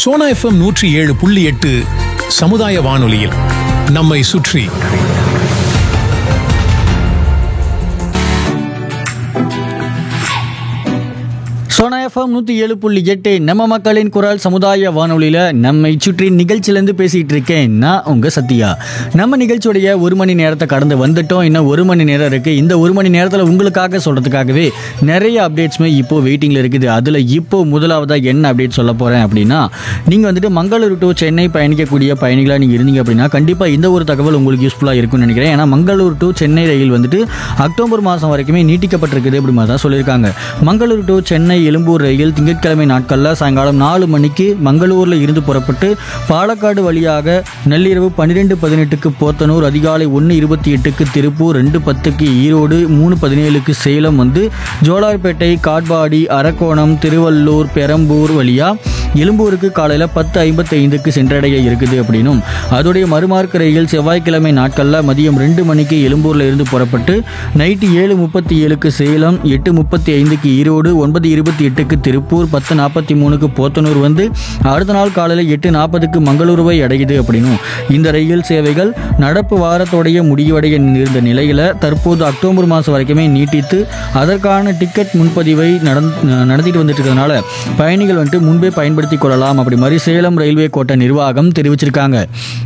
Sona FM நூற்றி ஏழு புள்ளி எட்டு சமுதாய வானொலியில் நம்மை சுற்றி சோனா எஃப்எம் நூற்றி ஏழு புள்ளி எட்டு நம்ம மக்களின் குரல் சமுதாய வானொலியில் நம்மை சுற்றி நிகழ்ச்சியிலேருந்து பேசிகிட்டு இருக்கேன் நான் உங்கள் சத்யா நம்ம நிகழ்ச்சியுடைய ஒரு மணி நேரத்தை கடந்து வந்துட்டோம் இன்னும் ஒரு மணி நேரம் இருக்குது இந்த ஒரு மணி நேரத்தில் உங்களுக்காக சொல்கிறதுக்காகவே நிறைய அப்டேட்ஸுமே இப்போ வெயிட்டிங்கில் இருக்குது அதில் இப்போ முதலாவதாக என்ன அப்டேட் சொல்ல போகிறேன் அப்படின்னா நீங்கள் வந்துட்டு மங்களூரு டு சென்னை பயணிக்கக்கூடிய பயணிகளாக நீங்கள் இருந்தீங்க அப்படின்னா கண்டிப்பாக இந்த ஒரு தகவல் உங்களுக்கு யூஸ்ஃபுல்லாக இருக்கும்னு நினைக்கிறேன் ஏன்னா மங்களூர் டு சென்னை ரயில் வந்துட்டு அக்டோபர் மாதம் வரைக்குமே நீட்டிக்கப்பட்டிருக்குது அப்படி மாதிரி தான் சொல்லியிருக்காங்க மங்களூர் டு சென்னை எழும்பூர் ரயில் திங்கட்கிழமை நாட்களில் சாயங்காலம் நாலு மணிக்கு மங்களூரில் இருந்து புறப்பட்டு பாலக்காடு வழியாக நள்ளிரவு பன்னிரெண்டு பதினெட்டுக்கு போத்தனூர் அதிகாலை ஒன்று இருபத்தி எட்டுக்கு திருப்பூர் ரெண்டு பத்துக்கு ஈரோடு மூணு பதினேழுக்கு சேலம் வந்து ஜோலார்பேட்டை காட்பாடி அரக்கோணம் திருவள்ளூர் பெரம்பூர் வழியாக எழும்பூருக்கு காலையில் பத்து ஐம்பத்தி ஐந்துக்கு சென்றடைய இருக்குது அப்படின்னும் அதோடைய மறுமார்க்க ரயில் செவ்வாய்க்கிழமை நாட்களில் மதியம் ரெண்டு மணிக்கு எழும்பூரில் இருந்து புறப்பட்டு நைட்டு ஏழு முப்பத்தி ஏழுக்கு சேலம் எட்டு முப்பத்தி ஐந்துக்கு ஈரோடு ஒன்பது இருபத்தி எட்டுக்கு திருப்பூர் பத்து நாற்பத்தி மூணுக்கு போத்தனூர் வந்து அடுத்த நாள் காலையில் எட்டு நாற்பதுக்கு மங்களூருவை அடையுது அப்படின்னும் இந்த ரயில் சேவைகள் நடப்பு வாரத்தோடைய முடிவடைய இருந்த நிலையில் தற்போது அக்டோபர் மாதம் வரைக்குமே நீட்டித்து அதற்கான டிக்கெட் முன்பதிவை நடந் நடத்திட்டு வந்துட்டு இருக்கிறதுனால பயணிகள் வந்துட்டு முன்பே பயன்படுத்தி கொள்ளலாம் அப்படி மாதிரி சேலம் ரயில்வே கோட்ட நிர்வாகம் தெரிவிச்சிருக்காங்க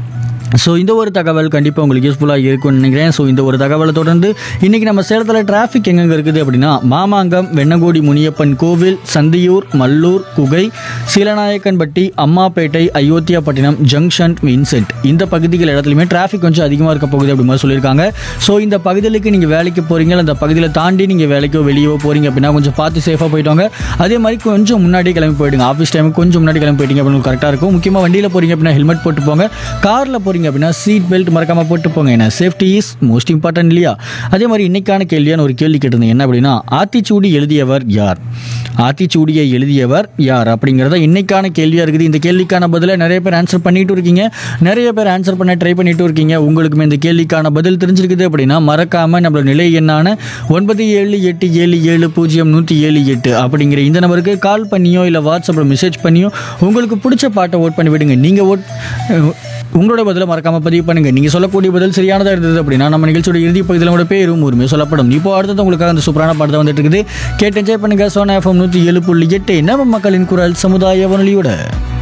ஸோ இந்த ஒரு தகவல் கண்டிப்பாக உங்களுக்கு யூஸ்ஃபுல்லாக இருக்கும்னு நினைக்கிறேன் ஸோ இந்த ஒரு தகவலை தொடர்ந்து இன்றைக்கி நம்ம சேலத்தில் டிராஃபிக் எங்கெங்கே இருக்குது அப்படின்னா மாமாங்கம் வெண்ணங்கோடி முனியப்பன் கோவில் சந்தியூர் மல்லூர் குகை சீலநாயக்கன்பட்டி அம்மாப்பேட்டை அயோத்தியாப்பட்டினம் ஜங்ஷன் வின்சென்ட் இந்த பகுதிகள் இடத்துலையுமே டிராஃபிக் கொஞ்சம் அதிகமாக இருக்க போகுது அப்படி மாதிரி சொல்லியிருக்காங்க ஸோ இந்த பகுதிகளுக்கு நீங்கள் வேலைக்கு போகிறீங்க அந்த பகுதியில் தாண்டி நீங்கள் வேலைக்கோ வெளியவோ போகிறீங்க அப்படின்னா கொஞ்சம் பார்த்து சேஃபாக போயிட்டோங்க அதே மாதிரி கொஞ்சம் முன்னாடி கிளம்பி போயிடுங்க ஆஃபீஸ் டைமுக்கு கொஞ்சம் முன்னாடி கிளம்பி போயிட்டீங்க அப்படின்னு கரெக்டாக இருக்கும் முக்கியமாக வண்டியில் போகிறீங்க அப்படின்னா ஹெல்மெட் போட்டு போங்க காரில் போகிறீங்க அப்படின்னா சீட் பெல்ட் மறக்காமல் போட்டு போங்க ஏன்னா சேஃப்டி இஸ் மோஸ்ட் இம்பார்ட்டன்ட் இல்லையா அதே மாதிரி இன்னைக்கான கேள்வியான ஒரு கேள்வி கேட்டிருந்தேன் என்ன அப்படின்னா ஆத்திச்சூடி எழுதியவர் யார் ஆத்திச்சூடியை எழுதியவர் யார் அப்படிங்கிறத இன்னைக்கான கேள்வியாக இருக்குது இந்த கேள்விக்கான பதிலை நிறைய பேர் ஆன்சர் பண்ணிட்டு இருக்கீங்க நிறைய பேர் ஆன்சர் பண்ண ட்ரை பண்ணிட்டு இருக்கீங்க உங்களுக்குமே இந்த கேள்விக்கான பதில் தெரிஞ்சிருக்குது அப்படின்னா மறக்காம நம்மளோட நிலை எண்ணான ஒன்பது ஏழு எட்டு ஏழு ஏழு பூஜ்ஜியம் நூற்றி ஏழு எட்டு அப்படிங்கிற இந்த நம்பருக்கு கால் பண்ணியோ இல்லை வாட்ஸ்அப்பில் மெசேஜ் பண்ணியோ உங்களுக்கு பிடிச்ச பாட்டை ஓட் பண்ணி விடுங்க நீங்கள் ஓட் உங்களோட பதிலை மறக்காம பதிவு பண்ணுங்க நீங்க சொல்லக்கூடிய பதில் சரியானதா இருந்தது அப்படின்னா நம்ம நிகழ்ச்சியோட இறுதி பகுதியில் கூட பேரும் உரிமை சொல்லப்படும் இப்போ அடுத்தது உங்களுக்காக அந்த சூப்பரான பாட்டு வந்துட்டு இருக்குது கேட்டு என்ஜாய் பண்ணுங்க சோனா எஃப்எம் நூற்றி ஏழு புள்ளி எட்டு நம்ம மக்களின் குரல் சமுதாய வானொலியோட